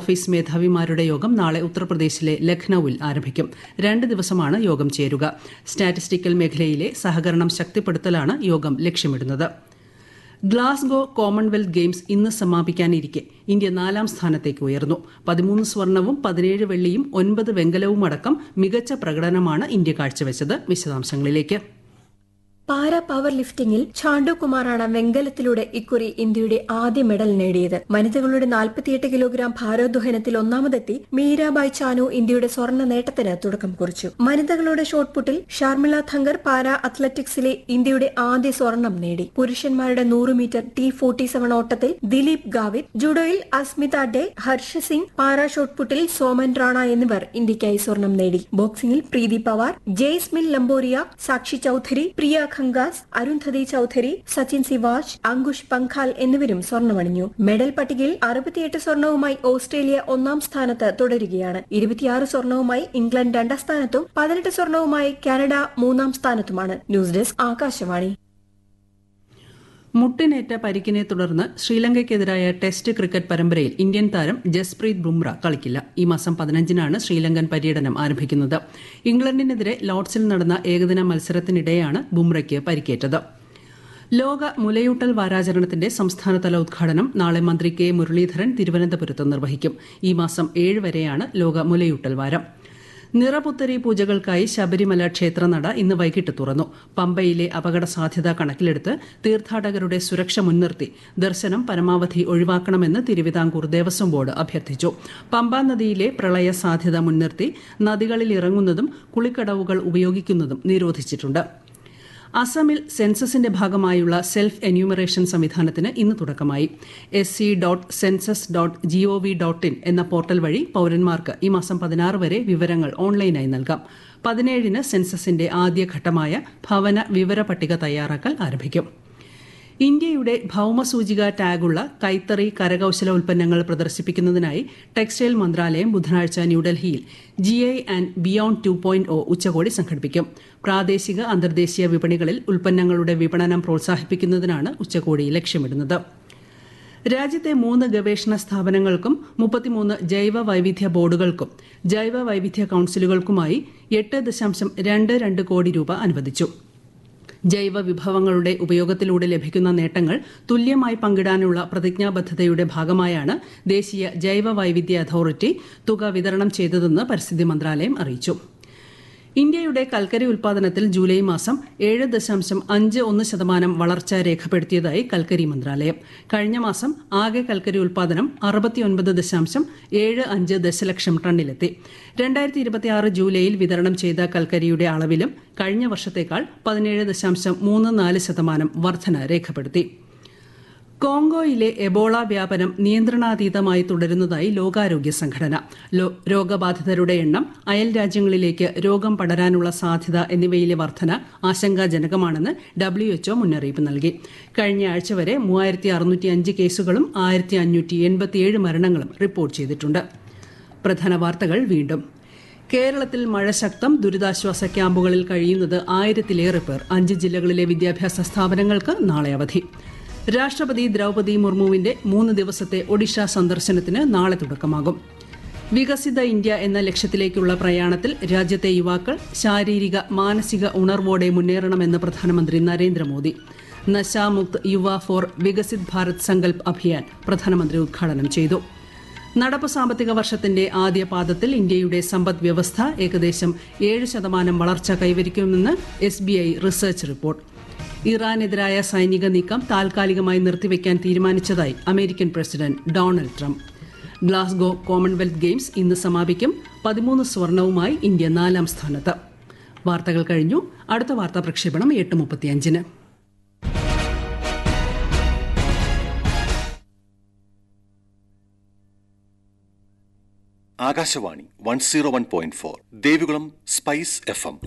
office മേധാവിമാരുടെ യോഗം നാളെ ഉത്തർപ്രദേശിലെ ലഖ്നൌവിൽ ആരംഭിക്കും രണ്ട് ദിവസമാണ് യോഗം ചേരുക സ്റ്റാറ്റിസ്റ്റിക്കൽ മേഖലയിലെ സഹകരണം ശക്തിപ്പെടുത്തലാണ് യോഗം ലക്ഷ്യമിടുന്നത് ഗ്ലാസ്ഗോ കോമൺവെൽത്ത് ഗെയിംസ് ഇന്ന് സമാപിക്കാനിരിക്കെ ഇന്ത്യ നാലാം സ്ഥാനത്തേക്ക് ഉയർന്നു പതിമൂന്ന് സ്വർണവും പതിനേഴ് വെള്ളിയും ഒൻപത് വെങ്കലവും അടക്കം മികച്ച പ്രകടനമാണ് ഇന്ത്യ കാഴ്ചവെച്ചത് വിശദാംശങ്ങളിലേക്ക് പാര പവർ ലിഫ്റ്റിംഗിൽ ഛാണ്ടു കുമാറാണ് വെങ്കലത്തിലൂടെ ഇക്കുറി ഇന്ത്യയുടെ ആദ്യ മെഡൽ നേടിയത് വനിതകളുടെ നാൽപ്പത്തിയെട്ട് കിലോഗ്രാം ഭാരോദ്വഹനത്തിൽ ഒന്നാമതെത്തി മീരാബായ് ചാനു ഇന്ത്യയുടെ സ്വർണ്ണ നേട്ടത്തിന് തുടക്കം കുറിച്ചു വനിതകളുടെ ഷോട്ട്പുട്ടിൽ ഷർമിള ഥങ്കർ പാര അത്ലറ്റിക്സിലെ ഇന്ത്യയുടെ ആദ്യ സ്വർണം നേടി പുരുഷന്മാരുടെ നൂറ് മീറ്റർ ടി ഫോർട്ടി സെവൻ ഓട്ടത്തിൽ ദിലീപ് ഗാവിത് ജുഡോയിൽ അസ്മിത ഡെ ഹർഷ സിംഗ് പാര ഷോട്ട്പുട്ടിൽ സോമൻ റാണ എന്നിവർ ഇന്ത്യയ്ക്കായി സ്വർണം നേടി ബോക്സിംഗിൽ പ്രീതി പവാർ ജെയ്സ്മിൻ ലംബോറിയ സാക്ഷി ചൌധരി പ്രിയ ഖങ്കാസ് അരുന്ധതി ചൌധരി സച്ചിൻ സിവാജ് അങ്കുഷ് പങ്കാൽ എന്നിവരും സ്വർണ്ണമണിഞ്ഞു മെഡൽ പട്ടികയിൽ അറുപത്തിയെട്ട് സ്വർണവുമായി ഓസ്ട്രേലിയ ഒന്നാം സ്ഥാനത്ത് തുടരുകയാണ് ഇരുപത്തിയാറ് സ്വർണവുമായി ഇംഗ്ലണ്ട് രണ്ടാം സ്ഥാനത്തും പതിനെട്ട് സ്വർണവുമായി കാനഡ മൂന്നാം സ്ഥാനത്തുമാണ് ന്യൂസ് ഡെസ്ക് ആകാശവാണി മുട്ടിനേറ്റ പരിക്കിനെ തുടർന്ന് ശ്രീലങ്കയ്ക്കെതിരായ ടെസ്റ്റ് ക്രിക്കറ്റ് പരമ്പരയിൽ ഇന്ത്യൻ താരം ജസ്പ്രീത് ബുംറ കളിക്കില്ല ഈ മാസം പതിനഞ്ചിനാണ് ശ്രീലങ്കൻ പര്യടനം ആരംഭിക്കുന്നത് ഇംഗ്ലണ്ടിനെതിരെ ലോർഡ്സിൽ നടന്ന ഏകദിന മത്സരത്തിനിടെയാണ് ബുംറയ്ക്ക് പരിക്കേറ്റത് ലോക മുലയൂട്ടൽ വാരാചരണത്തിന്റെ സംസ്ഥാനതല ഉദ്ഘാടനം നാളെ മന്ത്രി കെ മുരളീധരൻ തിരുവനന്തപുരത്ത് നിർവഹിക്കും ഈ മാസം ഏഴ് വരെയാണ് ലോക മുലയൂട്ടൽ വാരം നിറപുത്തരി പൂജകൾക്കായി ശബരിമല ക്ഷേത്രനട ഇന്ന് വൈകിട്ട് തുറന്നു പമ്പയിലെ അപകട സാധ്യത കണക്കിലെടുത്ത് തീർത്ഥാടകരുടെ സുരക്ഷ മുൻനിർത്തി ദർശനം പരമാവധി ഒഴിവാക്കണമെന്ന് തിരുവിതാംകൂർ ദേവസ്വം ബോർഡ് അഭ്യർത്ഥിച്ചു പമ്പാ നദിയിലെ പ്രളയ സാധ്യത മുൻനിർത്തി നദികളിൽ ഇറങ്ങുന്നതും കുളിക്കടവുകൾ ഉപയോഗിക്കുന്നതും നിരോധിച്ചിട്ടുണ്ട് അസമിൽ സെൻസസിന്റെ ഭാഗമായുള്ള സെൽഫ് എന്യൂമറേഷൻ സംവിധാനത്തിന് ഇന്ന് തുടക്കമായി S C dot census dot G O V dot in എന്ന പോർട്ടൽ വഴി പൌരന്മാർക്ക് ഈ മാസം പതിനാറ് വരെ വിവരങ്ങൾ ഓൺലൈനായി നൽകാം പതിനേഴിന് സെൻസസിന്റെ ആദ്യഘട്ടമായ ഭവന വിവര പട്ടിക തയ്യാറാക്കൽ ആരംഭിക്കും ഇന്ത്യയുടെ ഭൌമസൂചിക ടാഗുള്ള കൈത്തറി കരകൌശല ഉൽപ്പന്നങ്ങൾ പ്രദർശിപ്പിക്കുന്നതിനായി ടെക്സ്റ്റൈൽ മന്ത്രാലയം ബുധനാഴ്ച ന്യൂഡൽഹിയിൽ G I and beyond two point O ഉച്ചകോടി സംഘടിപ്പിക്കും പ്രാദേശിക അന്തർദേശീയ വിപണികളിൽ ഉൽപ്പന്നങ്ങളുടെ വിപണനം പ്രോത്സാഹിപ്പിക്കുന്നതിനാണ് ഉച്ചകോടി ലക്ഷ്യമിടുന്നത് രാജ്യത്തെ മൂന്ന് ഗവേഷണ സ്ഥാപനങ്ങൾക്കും മുപ്പത്തിമൂന്ന് ജൈവ വൈവിധ്യ ബോർഡുകൾക്കും ജൈവ വൈവിധ്യ കൌൺസിലുകൾക്കുമായി എട്ട് ദശാംശം രണ്ട് രണ്ട് കോടി രൂപ അനുവദിച്ചു ജൈവ വിഭവങ്ങളുടെ ഉപയോഗത്തിലൂടെ ലഭിക്കുന്ന നേട്ടങ്ങൾ തുല്യമായി പങ്കിടാനുള്ള പ്രതിജ്ഞാബദ്ധതയുടെ ഭാഗമായാണ് ദേശീയ ജൈവ വൈവിധ്യ അതോറിറ്റി തുക വിതരണം ചെയ്തതെന്ന് പരിസ്ഥിതി മന്ത്രാലയം അറിയിച്ചു ഇന്ത്യയുടെ കൽക്കരി ഉൽപാദനത്തിൽ ജൂലൈ മാസം ഏഴ് ദശാംശം അഞ്ച് ഒന്ന് ശതമാനം വളർച്ച രേഖപ്പെടുത്തിയതായി കൽക്കരി മന്ത്രാലയം കഴിഞ്ഞ മാസം ആകെ കൽക്കരി ഉൽപാദനം അറുപത്തിയൊൻപത് ദശാംശം ഏഴ് അഞ്ച് ദശലക്ഷം ടണ്ണിലെത്തി രണ്ടായിരത്തി ഇരുപത്തിയാറ് ജൂലൈയിൽ വിതരണം ചെയ്ത കൽക്കരിയുടെ അളവിലും കഴിഞ്ഞ വർഷത്തേക്കാൾ പതിനേഴ് ദശാംശം മൂന്ന് നാല് ശതമാനം വർധന രേഖപ്പെടുത്തി കോങ്കോയിലെ എബോള വ്യാപനം നിയന്ത്രണാതീതമായി തുടരുന്നതായി ലോകാരോഗ്യ സംഘടന രോഗബാധിതരുടെ എണ്ണം അയൽ രാജ്യങ്ങളിലേക്ക് രോഗം പടരാനുള്ള സാധ്യത എന്നിവയിലെ വർധന ആശങ്കാജനകമാണെന്ന് ഡബ്ല്യുഎച്ച്ഒ മുന്നറിയിപ്പ് നൽകി കഴിഞ്ഞ ആഴ്ച വരെ മൂവായിരത്തി അറുന്നൂറ്റി അഞ്ച് കേസുകളും ആയിരത്തി അഞ്ഞൂറ്റി എൺപത്തിയേഴ് മരണങ്ങളും റിപ്പോർട്ട് ചെയ്തിട്ടുണ്ട് പ്രധാന വാർത്തകൾ വീണ്ടും കേരളത്തിൽ മഴ ശക്തം ദുരിതാശ്വാസ ക്യാമ്പുകളിൽ കഴിയുന്നത് ആയിരത്തിലേറെ പേർ അഞ്ച് ജില്ലകളിലെ വിദ്യാഭ്യാസ സ്ഥാപനങ്ങൾക്ക് നാളെ അവധി രാഷ്ട്രപതി ദ്രൗപദി മുർമുവിന്റെ മൂന്ന് ദിവസത്തെ ഒഡീഷ സന്ദർശനത്തിന് നാളെ തുടക്കമാകും വികസിത ഇന്ത്യ എന്ന ലക്ഷ്യത്തിലേക്കുള്ള പ്രയാണത്തിൽ രാജ്യത്തെ യുവാക്കൾ ശാരീരിക മാനസിക ഉണർവോടെ മുന്നേറണമെന്ന് പ്രധാനമന്ത്രി നരേന്ദ്രമോദി നശാമുക്ത് യുവ ഫോർ വികസിത് ഭാരത് സങ്കൽപ് അഭിയാൻ പ്രധാനമന്ത്രി ഉദ്ഘാടനം ചെയ്തു നടപ്പ് സാമ്പത്തിക വർഷത്തിന്റെ ആദ്യ പാദത്തിൽ ഇന്ത്യയുടെ സമ്പദ് വ്യവസ്ഥ ഏകദേശം ഏഴ് ശതമാനം വളർച്ച കൈവരിക്കുമെന്ന് S B I research report ഇറാനെതിരായ സൈനിക നീക്കം താൽക്കാലികമായി നിർത്തിവെക്കാൻ തീരുമാനിച്ചതായി American president Donald Trump Glasgow Commonwealth Games ഇന്ന് സമാപിക്കും പതിമൂന്ന് സ്വർണവുമായി ഇന്ത്യ നാലാം സ്ഥാനത്ത് വാർത്തകൾ കഴിഞ്ഞു അടുത്ത വാർത്താ പ്രക്ഷേപണം എട്ട് മുപ്പത്തിയഞ്ചിന് Akashvani one zero one point four Devikulam spice F M